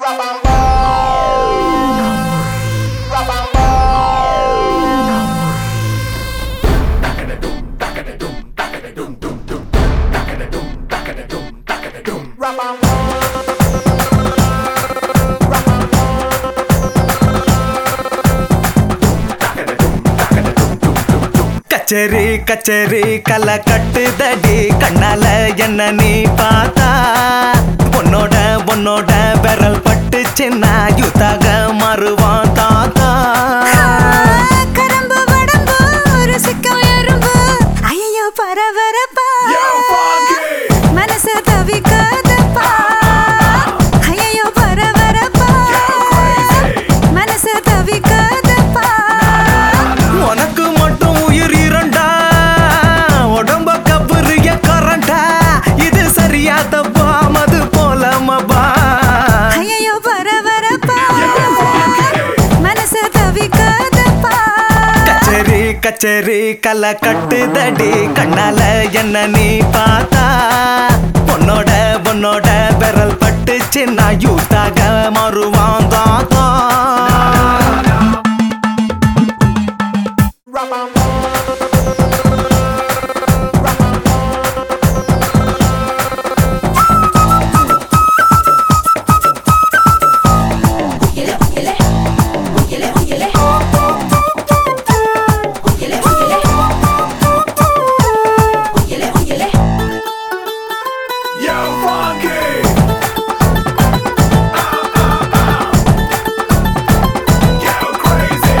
கச்சேரி கச்சேரி கலை கட்டுதடி கண்ணால என்ன நீ பார்த்தா உன்னோட உன்னோட விரல் பட்டுச்சுன்னா யுத்தாக மாறுவான் தாத்தா கரம்பு வடம்பு ருசிக்கும் எறும்பு ஐயோ பரபரப்பா மனசு தவிக்காதப்பா ஐயோ பரபரப்பா மனசு தவிக்காதப்பா உனக்கு மட்டும் உயிர் இரண்டா உடம்ப கபுரிய கரண்டா இது சரியா தப்பா மது போல மபா ஐயோ பரபரப்பா மனசு தவிக்காதப்பா கச்சேரி கச்சேரி கலை கட்டுதடி கண்ணால என்ன நீ பார்த்தா உன்னோட உன்னோட விரல் பட்டுச்சு நான் யூத்தாக மாறுவான் தாத்தா Yo, funky! Yo, crazy!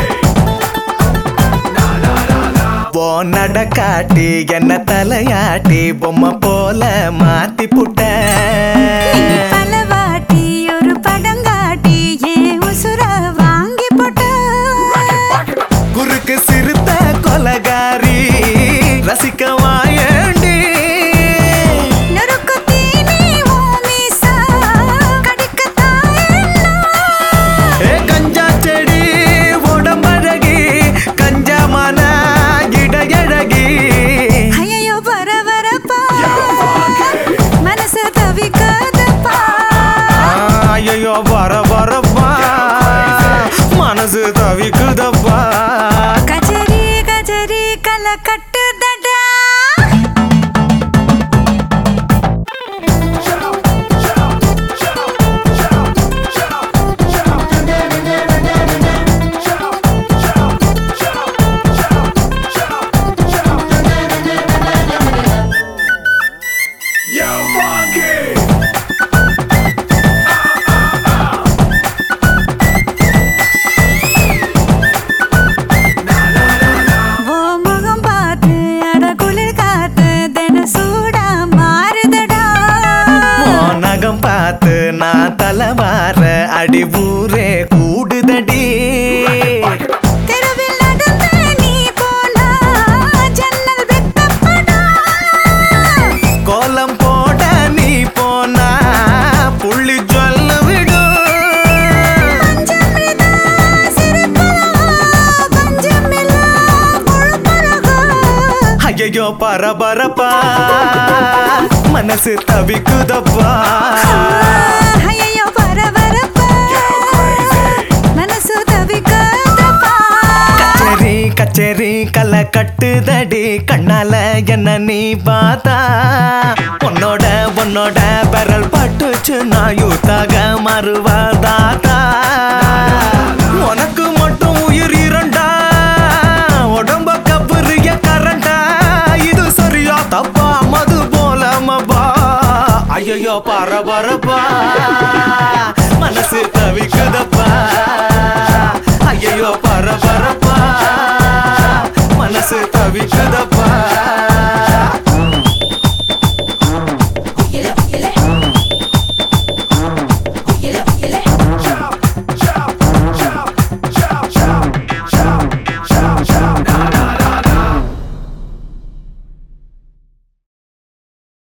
ஓ நடக்காட்டி என்ன தலையாட்டி பொம்மை போல மாத்தி புட்ட நீ பலவாட்டி ஒரு படங்காட்டி ஏன் உசுர வாங்கி போட்ட குறுக்கு சிறுத்த கொலகாரி ரசிக்க வாயண்டி நெருக்கு தீனி ஓ மீசா கடிக்கத்தான் என்ன ஏ கஞ்சா செடி உடம்பழகி கஞ்சா மன இடையழகி ஐயோ பரபரப்பா மனசு தவிக்காதப்பா ஐயோ வர வரப்பா மனசு தவிக்குதப்பா கஜரி கஜரி கல கட்டுதடா Yo, funky! ஓ முகம் பார்த்து அட குளிர் காத்து தின சூடா மாறுதடா உன் நகம் பார்த்து நான் தலைவார அடி ஊரே கூடுதடி தெருவில் நடந்து நீ போனா ஜன்னல் வெட்டப்படா கோலம் போட நீ போனா புள்ளி சொல்ல விடும் பஞ்சமிதா சிரிப்பழகா பஞ்சமில்லா கொழுப்பழகா ஐயோ பரபரப்பா மனசு தவிக்குதப்பா ஐயோ பரபரப்பா மனசு தவிக்காதப்பா கச்சேரி கச்சேரி கலை கட்டுதடி கண்ணால என்ன நீ பார்த்தா உன்னோட உன்னோட விரல் பட்டுச்சு நான் யூத்தாக மறுவாதாத்தா உனக்கு மட்டும் உயிர் இரண்டா உடம்ப கபுரிய கரண்டா இது சரியா தப்பா மது போல மபா ஐயோ பரபரப்பா மனசு தவிக்குதப்பா ஐயோ பரபரப்பா மனசு தவிக்குதப்பா